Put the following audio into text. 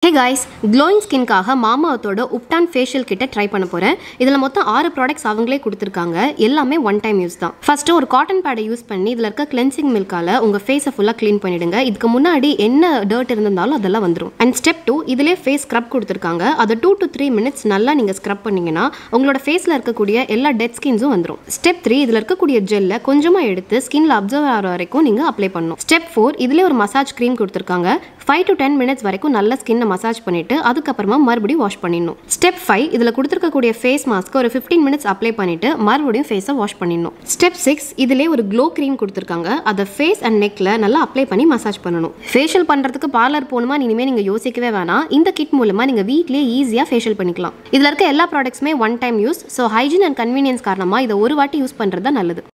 ஹே guys glowing ஸ்கின்காக மாமாவத்தோட ubtan facial கிட்ட ட்ரை பண்ண போகிறேன் இதில் மொத்தம் ஆறு ப்ராடக்ட்ஸ் அவங்களே கொடுத்துருக்காங்க எல்லாமே ஒன் டைம் யூஸ் தான் ஃபஸ்ட்டு ஒரு காட்டன் பேடை யூஸ் பண்ணி இதில் இருக்க கிளென்சிங் மில்கால உங்கள் ஃபேஸை ஃபுல்லாக க்ளீன் பண்ணிடுங்க இதுக்கு முன்னாடி என்ன டர்ட் இருந்திருந்தாலும் அதெல்லாம் வந்துடும் அண்ட் ஸ்டெப் டூ இதிலே ஃபேஸ் ஸ்க்ரப் கொடுத்துருக்காங்க அதை டூ டு த்ரீ மினிட்ஸ் நல்லா நீங்கள் ஸ்க்ரப் பண்ணீங்கன்னா உங்களோட ஃபேஸில் இருக்கக்கூடிய எல்லா டெட் ஸ்கின்ஸும் வந்துடும் ஸ்டெப் த்ரீ இதில் இருக்கக்கூடிய ஜெல்லை கொஞ்சமாக எடுத்து ஸ்கின்ல அப்சர்வ் ஆகிற வரைக்கும் நீங்கள் அப்ளை பண்ணணும் ஸ்டெப் ஃபோர் இதிலே ஒரு மசாஜ் க்ரீம் கொடுத்துருக்காங்க ஃபைவ் டு டென் மினிட்ஸ் வரைக்கும் நல்ல ஸ்கின்னை மசாஜ் பண்ணிட்டு அதுக்கப்புறமா மறுபடியும் வாஷ் பண்ணிடணும் ஸ்டெப் ஃபைவ் இதில் கொடுத்துருக்கக்கூடிய ஃபேஸ் மாஸ்க்கு ஒரு ஃபிஃப்டீன் மினிட்ஸ் அப்ளை பண்ணிட்டு மறுபடியும் ஃபேஸை வாஷ் பண்ணிடணும் ஸ்டெப் சிக்ஸ் இதிலே ஒரு க்ளோ க்ரீம் கொடுத்துருக்காங்க அதை ஃபேஸ் அண்ட் நெக்கில் நல்லா அப்ளை பண்ணி மசாஜ் பண்ணணும் ஃபேஷியல் பண்ணுறதுக்கு பார்லர் போகணுமா இனிமேல் நீங்கள் யோசிக்கவே வேணாம் இந்த கிட் மூலமாக நீங்கள் வீட்லேயே ஈஸியாக ஃபேஷியல் பண்ணிக்கலாம் இதில் இருக்க எல்லா ப்ராடக்ட்ஸுமே one time use so hygiene and convenience காரணமாக இதை ஒரு வாட்டி யூஸ் பண்ணுறது தான் நல்லது